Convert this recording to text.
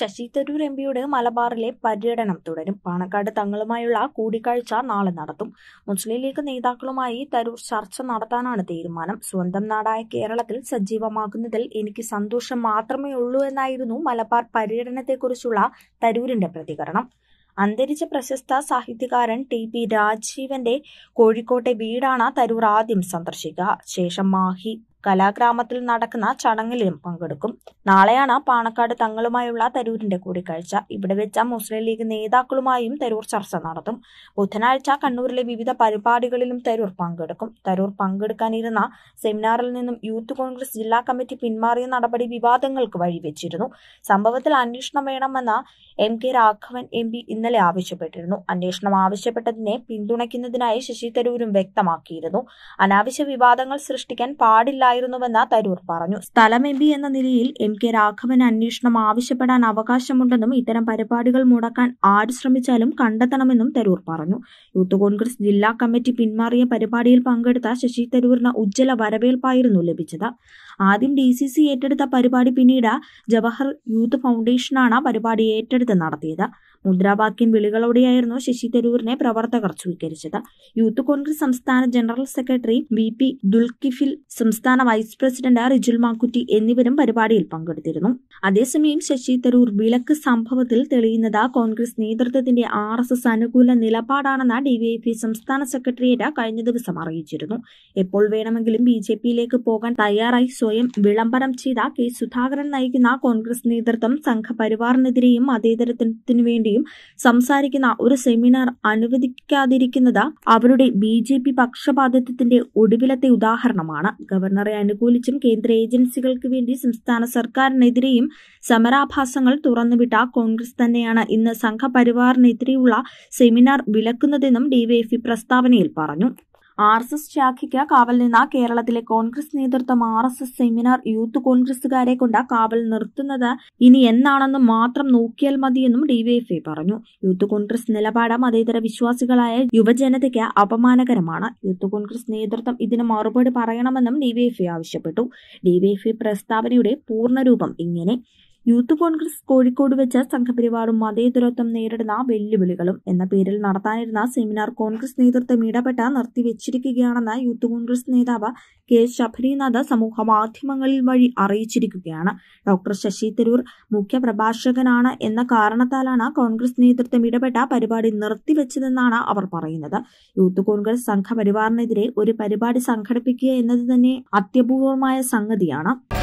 Sasi Tharoor M പിയുടെ മലബാറിലെ പര്യടനം തുടരും പാണക്കാട് തങ്ങളുമായുള്ള കൂടിക്കാഴ്ച നാളെ നടത്തും മുസ്ലിം ലീഗ് നേതാക്കളുമായി തരൂർ ചർച്ച നടത്താനാണ് തീരുമാനം സ്വന്തം നാടായ കേരളത്തിൽ സജീവമാകുന്നതിൽ എനിക്ക് സന്തോഷം മാത്രമേ ഉള്ളൂ എന്നായിരുന്നു മലബാർ പര്യടനത്തെക്കുറിച്ചുള്ള തരൂരിന്റെ പ്രതികരണം അന്തരിച്ച പ്രശസ്ത സാഹിത്യകാരൻ ടി പി രാജീവന്റെ കോഴിക്കോട്ടെ വീടാണ് തരൂർ ആദ്യം സന്ദർശിക്കുക ശേഷം മാഹി കലാഗ്രാമത്തിൽ നടക്കുന്ന ചടങ്ങിലും പങ്കെടുക്കും നാളെയാണ് പാണക്കാട് തങ്ങളുമായുള്ള തരൂരിന്റെ കൂടിക്കാഴ്ച ഇവിടെ വെച്ച മുസ്ലിം ലീഗ് നേതാക്കളുമായും തരൂർ ചർച്ച നടത്തും ബുധനാഴ്ച കണ്ണൂരിലെ വിവിധ പരിപാടികളിലും തരൂർ പങ്കെടുക്കും തരൂർ പങ്കെടുക്കാനിരുന്ന സെമിനാറിൽ നിന്നും യൂത്ത് കോൺഗ്രസ് ജില്ലാ കമ്മിറ്റി പിന്മാറിയ നടപടി വിവാദങ്ങൾക്ക് വഴിവെച്ചിരുന്നു സംഭവത്തിൽ അന്വേഷണം വേണമെന്ന M K Raghavan M P ഇന്നലെ ആവശ്യപ്പെട്ടിരുന്നു അന്വേഷണം ആവശ്യപ്പെട്ടതിനെ പിന്തുണയ്ക്കുന്നതിനായി ശശി തരൂരും വ്യക്തമാക്കിയിരുന്നു അനാവശ്യ വിവാദങ്ങൾ സൃഷ്ടിക്കാൻ പാടില്ലായിരുന്നുവെന്ന് തരൂർ പറഞ്ഞു സ്ഥലം എം പി എന്ന നിലയിൽ എം കെ രാഘവൻ അന്വേഷണം ആവശ്യപ്പെടാൻ അവകാശമുണ്ടെന്നും ഇത്തരം പരിപാടികൾ മുടക്കാൻ ആര് ശ്രമിച്ചാലും കണ്ടെത്തണമെന്നും തരൂർ പറഞ്ഞു യൂത്ത് കോൺഗ്രസ് ജില്ലാ കമ്മിറ്റി പിന്മാറിയ പരിപാടിയിൽ പങ്കെടുത്ത ശശി തരൂരിന് ഉജ്ജ്വല വരവേൽപ്പായിരുന്നു ലഭിച്ചത് ആദ്യം ഡി സി സി ഏറ്റെടുത്ത പരിപാടി പിന്നീട് ജവഹർ യൂത്ത് ഫൗണ്ടേഷനാണ് പരിപാടി ഏറ്റെടുത്ത് നടത്തിയത് മുദ്രാവാക്യം വിളികളോടെയായിരുന്നു ശശി തരൂരിനെ പ്രവർത്തകർ സ്വീകരിച്ചത് യൂത്ത് കോൺഗ്രസ് സംസ്ഥാന general secretary V P Dulkifil സംസ്ഥാന വൈസ് പ്രസിഡന്റ് റിജുൽ മാക്കുറ്റി എന്നിവരും പരിപാടിയിൽ പങ്കെടുത്തിരുന്നു അതേസമയം ശശി തരൂർ വിലക്ക് സംഭവത്തിൽ തെളിയുന്നത് കോൺഗ്രസ് നേതൃത്വത്തിന്റെ ആർ എസ് എസ് അനുകൂല നിലപാടാണെന്ന് ഡിവൈഎഫ്ഐ സംസ്ഥാന സെക്രട്ടേറിയറ്റ് കഴിഞ്ഞ ദിവസം അറിയിച്ചിരുന്നു എപ്പോൾ വേണമെങ്കിലും ബി ജെ പിയിലേക്ക് പോകാൻ തയ്യാറായി സ്വയം വിളംബരം ചെയ്ത കെ സുധാകരൻ നയിക്കുന്ന കോൺഗ്രസ് നേതൃത്വം സംഘപരിവാറിനെതിരെയും മതേതരത്വത്തിനു വേണ്ടിയും സംസാരിക്കുന്ന ഒരു സെമിനാർ അനുവദിക്കാതിരിക്കുന്നത് അവരുടെ ബി ജെ പി പക്ഷപാതിത്വത്തിന്റെ ഒടുവിലത്തെ ഉദാഹരണമാണ് ഗവർണറെ അനുകൂലിച്ചും കേന്ദ്ര ഏജൻസികൾക്ക് വേണ്ടി സംസ്ഥാന സർക്കാരിനെതിരെയും സമരാഭാസങ്ങൾ തുറന്നുവിട്ട കോൺഗ്രസ് തന്നെയാണ് ഇന്ന് സംഘപരിവാറിനെതിരെയുള്ള സെമിനാർ വിലക്കുന്നതെന്നും ഡിവൈഎഫ്ഇ പ്രസ്താവനയിൽ പറഞ്ഞു ആർ എസ് എസ് ശാഖയ്ക്ക് കാവൽ നിന്ന കേരളത്തിലെ കോൺഗ്രസ് നേതൃത്വം R S S seminar youth കോൺഗ്രസുകാരെ കൊണ്ട് കാവൽ നിർത്തുന്നത് ഇനി എന്നാണെന്ന് മാത്രം നോക്കിയാൽ മതിയെന്നും ഡിവൈഎഫ്ഐ പറഞ്ഞു യൂത്ത് കോൺഗ്രസ് നിലപാട് മതേതര വിശ്വാസികളായ യുവജനതയ്ക്ക് അപമാനകരമാണ് യൂത്ത് കോൺഗ്രസ് നേതൃത്വം ഇതിന് മറുപടി പറയണമെന്നും ഡിവൈഎഫ്ഐ ആവശ്യപ്പെട്ടു ഡിവൈഎഫ്ഐ പ്രസ്താവനയുടെ പൂർണ്ണരൂപം ഇങ്ങനെ യൂത്ത് കോൺഗ്രസ് കോഴിക്കോട് വെച്ച് സംഘപരിവാറും മതേതരത്വം നേരിടുന്ന വെല്ലുവിളികളും എന്ന പേരിൽ നടത്താനിരുന്ന സെമിനാർ കോൺഗ്രസ് നേതൃത്വം ഇടപെട്ട് നിർത്തിവെച്ചിരിക്കുകയാണെന്ന് യൂത്ത് കോൺഗ്രസ് നേതാവ് കെ ശബരിനാഥ് സമൂഹ മാധ്യമങ്ങളിൽ വഴി അറിയിച്ചിരിക്കുകയാണ് ഡോക്ടർ ശശി തരൂർ മുഖ്യപ്രഭാഷകനാണ് എന്ന കാരണത്താലാണ് കോൺഗ്രസ് നേതൃത്വം ഇടപെട്ട പരിപാടി നിർത്തിവെച്ചതെന്നാണ് അവർ പറയുന്നത് യൂത്ത് കോൺഗ്രസ് സംഘപരിവാറിനെതിരെ ഒരു പരിപാടി സംഘടിപ്പിക്കുക എന്നത് തന്നെ അത്യപൂർവമായ സംഗതിയാണ്